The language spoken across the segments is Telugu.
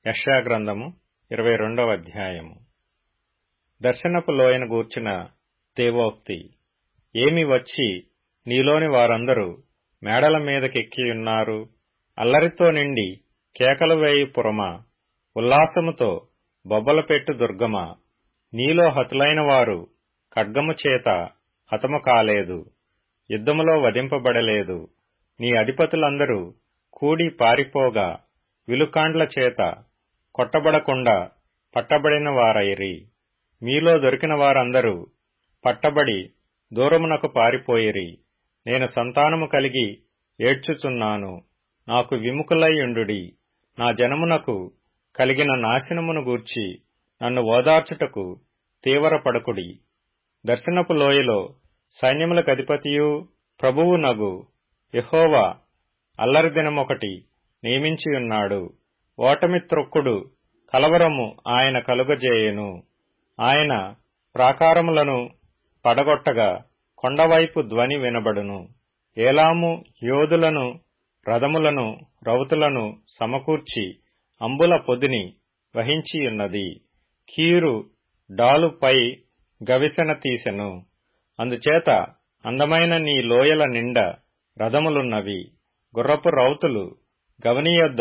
యెషయాగ్రంథము ఇరవై రెండవ అధ్యాయము దర్శనపు లోయను గూర్చిన దేవోక్తి ఏమి వచ్చి నీలోని వారందరూ మేడల మీదకెక్కియున్నారు అల్లరితో నిండి కేకలు వేయు పురమా ఉల్లాసముతో బొబ్బలపెట్టు దుర్గమా నీలో హతులైన వారు ఖడ్గము చేత హతము కాలేదు యుద్ధములో వధింపబడలేదు నీ అధిపతులందరూ కూడి పారిపోగా విలుకాండ్ల చేత కొట్టబడకుండా పట్టబడిన వారైరి మీలో దొరికిన వారందరూ పట్టబడి దూరమునకు పారిపోయిరి నేను సంతానము కలిగి ఏడ్చుచున్నాను నాకు విముఖులైయుండుడి నా జనమునకు కలిగిన నాశనమును గూర్చి నన్ను ఓదార్చుటకు తీవ్రపడకుడి దర్శనపు లోయలో సైన్యములకు అధిపతియు ప్రభువు నగు యహోవా అల్లరి దినమొకటి నియమించియున్నాడు ఓటమి త్రొక్కుడు కలవరము ఆయన కలుగజేయెను ఆయన ప్రాకారములను పడగొట్టగా కొండవైపు ధ్వని వినబడును ఏలాము యోధులను రథములను రౌతులను సమకూర్చి అంబుల పొదిని వహించియున్నది కీరు డాలుపై గవిసెన తీసెను అందుచేత అందమైన నీ లోయల నిండా రథములున్నవి గుర్రపు రౌతులు గవనియొద్ద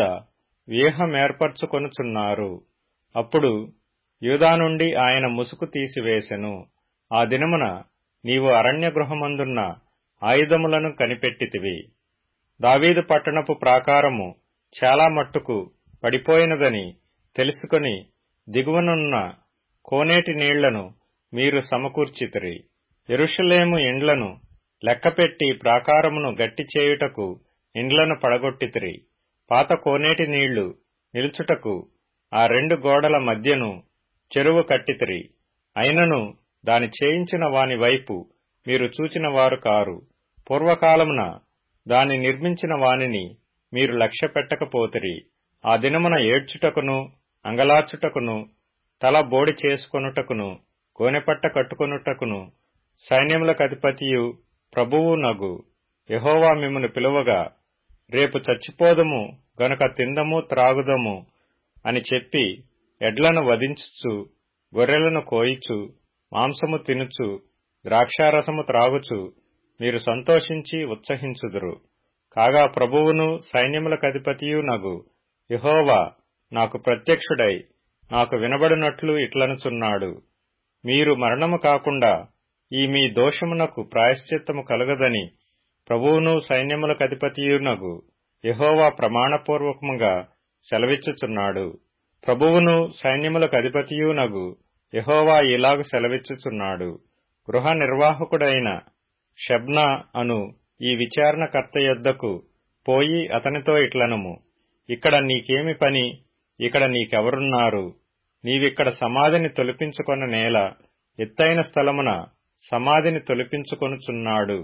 వ్యూహమేర్పరచుకొనుచున్నారు అప్పుడు యూదా నుండి ఆయన ముసుగు తీసివేసెను ఆ దినమున నీవు అరణ్య గృహమందున్న ఆయుధములను కనిపెట్టితివి దావీదు పట్టణపు ప్రాకారము చాలా మట్టుకు పడిపోయినదని తెలుసుకొని దిగువనున్న కోనేటి నీళ్లను మీరు సమకూర్చితిరి ఎరుషలేము ఇండ్లను లెక్కపెట్టి ప్రాకారమును గట్టి చేయుటకు ఇండ్లను పడగొట్టితిరి పాత కోనేటి నీళ్లు నిలుచుటకు ఆ రెండు గోడల మధ్యను చెరువు కట్టితిరి అయినను దాని చేయించిన వాని వైపు మీరు చూచిన వారు కారు పూర్వకాలమున దాని నిర్మించిన వానిని మీరు లక్ష్య పెట్టకపోతిరి ఆ దినమున ఏడ్చుటకును అంగలార్చుటకును తల బోడి చేసుకొనుటకును గోనెపట్ట కట్టుకొనుటకును సైన్యములకు అధిపతియు ప్రభువు నగు యహోవా మిమ్మను పిలువగా రేపు చచ్చిపోదము గనుక తిందము త్రాగుదము అని చెప్పి ఎడ్లను వధించుచు గొర్రెలను కోయిచు మాంసము తినుచు ద్రాక్షారసము త్రాగుచు మీరు సంతోషించి ఉత్సహించుదురు కాగా ప్రభువును సైన్యములకు అధిపతియు నగు యహోవా నాకు ప్రత్యక్షుడై నాకు వినబడినట్లు ఇట్లనుచున్నాడు మీరు మరణము కాకుండా ఈ మీ దోషమునకు ప్రాయశ్చిత్తము కలగదని ప్రభువును సైన్యములకు అధిపతియునగు యహోవా ప్రమాణపూర్వకముగా సెలవిచ్చుచున్నాడు ప్రభువును సైన్యములకు అధిపతియునగు యహోవా ఇలాగు సెలవిచ్చుచున్నాడు గృహ నిర్వాహకుడైన షబ్నా అను ఈ విచారణకర్త యొద్దకు పోయి అతనితో ఇట్లనము ఇక్కడ నీకేమి పని ఇక్కడ నీకెవరున్నారు నీవిక్కడ సమాధిని తొలిపించుకొన్న నేల ఎత్తైన స్థలమున సమాధిని తొలిపించుకొనుచున్నాడు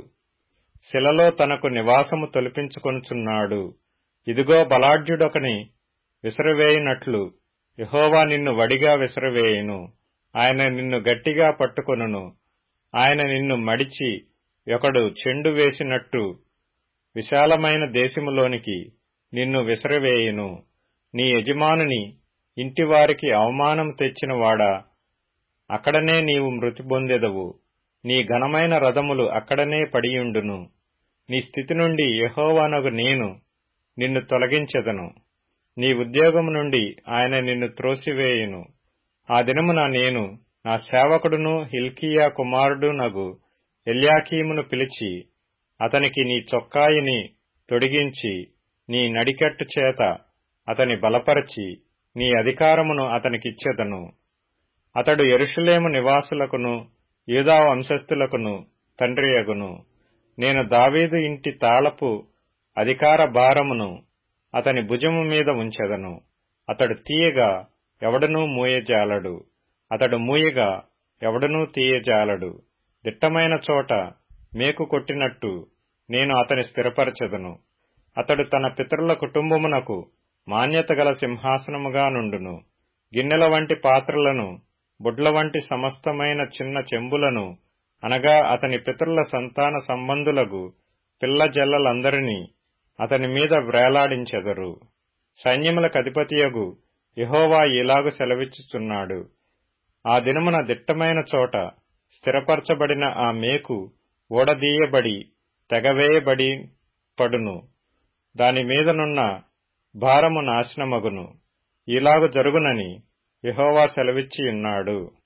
శిలలో తనకు నివాసము తొలిపించుకొనుచున్నాడు ఇదిగో బలాఢ్యుడొకని విసిరవేయునట్లు యహోవా నిన్ను వడిగా విసిరవేయును ఆయన నిన్ను గట్టిగా పట్టుకొనును ఆయన నిన్ను మడిచి ఒకడు చెండు వేసినట్టు విశాలమైన దేశములోనికి నిన్ను విసిరవేయును నీ యజమానుని ఇంటివారికి అవమానం తెచ్చిన వాడా అక్కడనే నీవు మృతి పొందెదవు నీ ఘనమైన రథములు అక్కడనే పడియుండును నీ స్థితి నుండి యహోవానగు నేను నిన్ను తొలగించెదను నీ ఉద్యోగము నుండి ఆయన నిన్ను త్రోసివేయును ఆ దినమున నేను నా సేవకుడును హిల్కియా కుమారుడు నగు ఎల్యాకీమును పిలిచి అతనికి నీ చొక్కాయిని తొడిగించి నీ నడికట్టు చేత అతని బలపరచి నీ అధికారమును అతనికిచ్చెదను అతడు ఎరుషులేము నివాసులకును యూదా వంశస్థులకును తండ్రియగును నేను దావీదు ఇంటి తాళపు అధికార భారమును అతని భుజము మీద ఉంచెదను అతడు తీయగా ఎవడనూ మూయజాలడు అతడు మూయగా ఎవడనూ తీయజాలడు దిట్టమైన చోట మేకు కొట్టినట్టు నేను అతని స్థిరపరచెదను అతడు తన పితరుల కుటుంబమునకు మాన్యత గల సింహాసనముగా నుండును గిన్నెల వంటి పాత్రలను బుడ్ల వంటి సమస్తమైన చిన్న చెంబులను అనగా అతని పితరుల సంతాన సంబంధులకు పిల్ల జల్లలందరినీ అతని మీద వ్రేలాడించెదరు సైన్యములకు అధిపతియగు యహోవా ఇలాగు సెలవిచ్చుచున్నాడు ఆ దినమున దిట్టమైన చోట స్థిరపరచబడిన ఆ మేకు ఓడదీయబడి తెగవేయబడి పడును దాని మీదనున్న భారము నాశనమగును ఇలాగు జరుగునని యహోవా సెలవిచ్చియున్నాడు